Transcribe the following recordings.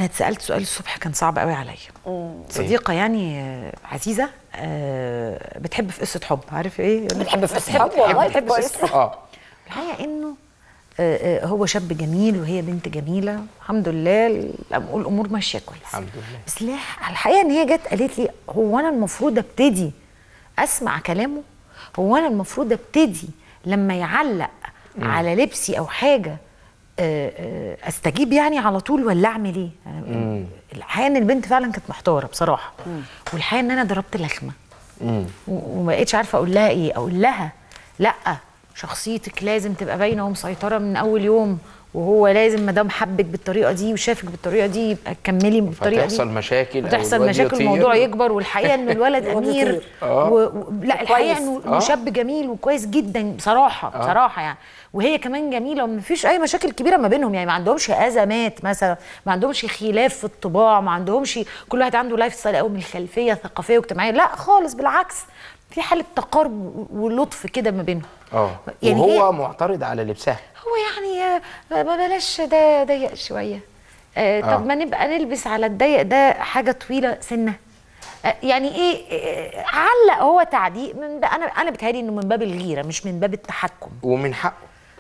انا اتسالت سؤال الصبح كان صعب قوي عليا صديقه يعني آه، عزيزه آه، بتحب في قصه حب عارف ايه بتحب في قصة حب والله بتحب في كويس. قصه حب اه الحقيقه انه آه، آه، هو شاب جميل وهي بنت جميله الحمد لله ال- الامور ماشيه كويس الحمد لله. بس ليه الحقيقه ان هي جت قالت لي هو انا المفروض ابتدي اسمع كلامه هو انا المفروض ابتدي لما يعلق على لبسي او حاجه آه، آه، استجيب يعني على طول ولا اعمل ايه أنا- الحقيقه ان البنت فعلا كانت محتاره بصراحه والحقيقه ان انا ضربت لخمه و- وما بقتش عارفه اقول لها ايه اقول لها لا شخصيتك لازم تبقى باينه ومسيطره من اول يوم وهو لازم ما دام حبك بالطريقه دي وشافك بالطريقه دي يبقى كملي بالطريقه دي فتحصل مشاكل أو وتحصل الواد مشاكل يطير. الموضوع يكبر والحقيقه ان الولد الواد امير يطير. آه. و... و... لا الحقيقه انه إنه آه. شاب جميل وكويس جدا بصراحه بصراحه يعني وهي كمان جميله وما فيش اي مشاكل كبيره ما بينهم يعني ما عندهمش ازمات مثلا ما عندهمش خلاف في الطباع ما عندهمش كل واحد عنده لايف ستايل قوي من الخلفيه ثقافيه واجتماعيه لا خالص بالعكس في حاله تقارب ولطف كده ما بينهم اه يعني وهو هي- معترض على لبسها هو يعني آه، ما بلاش ده ضيق شويه آه آه. طب ما نبقى نلبس على الضيق ده حاجه طويله سنه آه يعني ايه آه، علق هو تعليق من بقى انا انا بتهيألي انه من باب الغيره مش من باب التحكم ومن حقه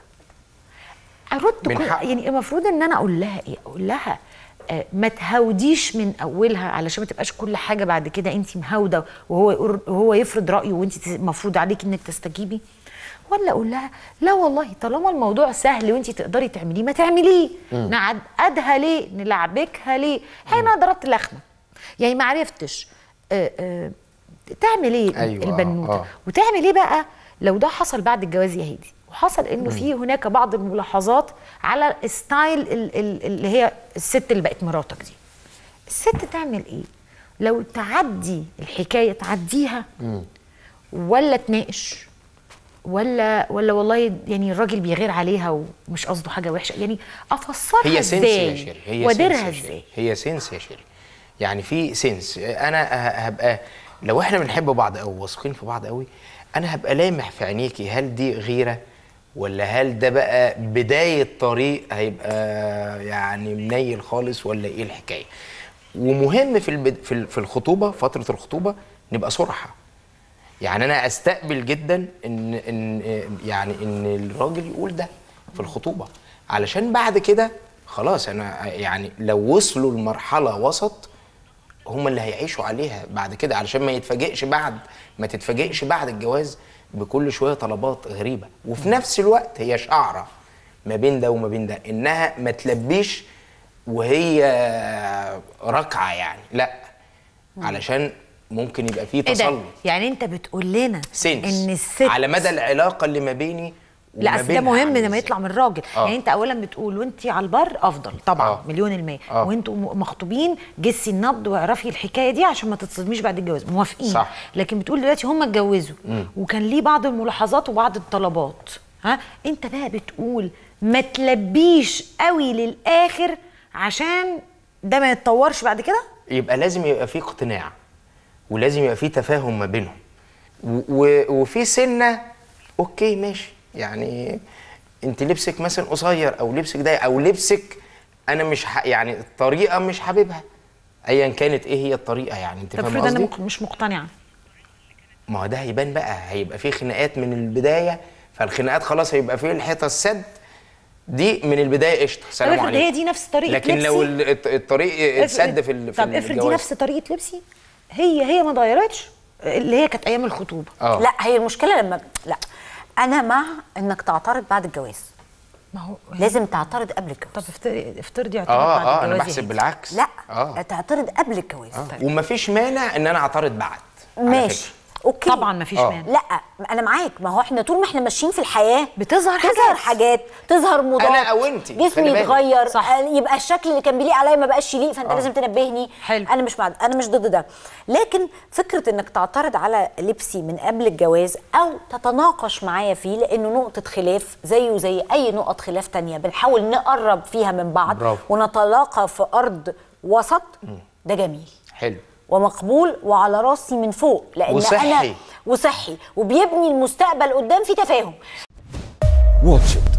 ارد من كل حقه. يعني المفروض ان انا اقول لها ايه اقول لها آه، ما تهوديش من اولها علشان ما تبقاش كل حاجه بعد كده انت مهوده وهو يقر- وهو يفرض رايه وانت المفروض عليك انك تستجيبي ولا اقول لها لا والله طالما الموضوع سهل وانت تقدري تعمليه ما تعمليه نعقدها ليه نلعبكها ليه انا ضربت لخمه يعني ما عرفتش آه، آه، تعمل ايه أيوة، آه، البنوته آه. وتعمل ايه بقى لو ده حصل بعد الجواز يا هادي وحصل انه في هناك بعض الملاحظات على ستايل ال- ال- اللي هي الست اللي بقت مراتك دي الست تعمل ايه لو تعدي الحكايه تعديها ولا تناقش ولا ولا والله يعني الراجل بيغير عليها ومش قصده حاجه وحشه يعني افسرها هي سنس يا ازاي شيري هي واديرها سنس يا شيري. ازاي هي سنس يا شيري يعني في سنس انا ه- هبقى لو احنا بنحب بعض او واثقين في بعض قوي انا هبقى لامح في عينيكي هل دي غيره ولا هل ده بقى بدايه طريق هيبقى يعني منيل خالص ولا ايه الحكايه ومهم في البد... في ال- في الخطوبه فتره الخطوبه نبقى صراحه يعني انا استقبل جدا ان ان يعني ان الراجل يقول ده في الخطوبه علشان بعد كده خلاص انا يعني لو وصلوا لمرحله وسط هم اللي هيعيشوا عليها بعد كده علشان ما يتفاجئش بعد ما تتفاجئش بعد الجواز بكل شويه طلبات غريبه وفي نفس الوقت هي شعره ما بين ده وما بين ده انها ما تلبيش وهي راكعه يعني لا علشان ممكن يبقى فيه ايه ده تسلط يعني انت بتقول لنا سنس ان الست على مدى العلاقه اللي ما بيني لا وما اصل ده بينها مهم عامل لما إزاي. يطلع من الراجل آه. يعني انت اولا بتقول وانت على البر افضل طبعا آه. مليون المية آه. وانتوا م- مخطوبين جسي النبض واعرفي الحكايه دي عشان ما تتصدميش بعد الجواز موافقين صح. لكن بتقول دلوقتي هم اتجوزوا وكان ليه بعض الملاحظات وبعض الطلبات ها انت بقى بتقول ما تلبيش قوي للاخر عشان ده ما يتطورش بعد كده يبقى لازم يبقى في اقتناع ولازم يبقى في تفاهم ما بينهم و- و- وفي سنه اوكي ماشي يعني انت لبسك مثلا قصير او لبسك ضيق او لبسك انا مش ح... يعني الطريقه مش حاببها ايا كانت ايه هي الطريقه يعني انت طب فاهم افرض انا قصدي مق- مش مقتنعه ما هو ده هيبان بقى هيبقى في خناقات من البدايه فالخناقات خلاص هيبقى في الحيطه السد دي من البدايه قشطه طب سلام افرض عليكم هي دي نفس طريقه لكن لو لبسي؟ ال- الط- الطريق اتسد في ال- في طب افرض دي الجواز. نفس طريقه لبسي هي هي ما اتغيرتش اللي هي كانت ايام الخطوبه اه لا هي المشكله لما لا انا مع انك تعترض بعد الجواز ما هو لازم تعترض قبل الجواز طب افترضي افترضي اعتراض اه بعد اه انا الجواز يا بحسب هادي. بالعكس لا اه تعترض قبل الجواز ومفيش مانع ان انا اعترض بعد على ماشي فكرة. اوكي طبعا مفيش آه. مانع لا انا معاك ما هو احنا طول ما احنا ماشيين في الحياه بتظهر تظهر حاجات. حاجات تظهر موضات أنا أو أنتي، جسمي خلي بالك. يتغير صح. آه، يبقى الشكل اللي كان بيليق عليا ما بقاش يليق فانت لازم تنبهني حلو. انا مش مع انا مش ضد ده لكن فكره انك تعترض على لبسي من قبل الجواز او تتناقش معايا فيه لانه نقطه خلاف زيه زي اي نقط خلاف تانية بنحاول نقرب فيها من بعض برافو. ونتلاقى في ارض وسط ده جميل حلو ومقبول وعلى راسي من فوق لان وصحي. انا وصحي وبيبني المستقبل قدام في تفاهم واتش إت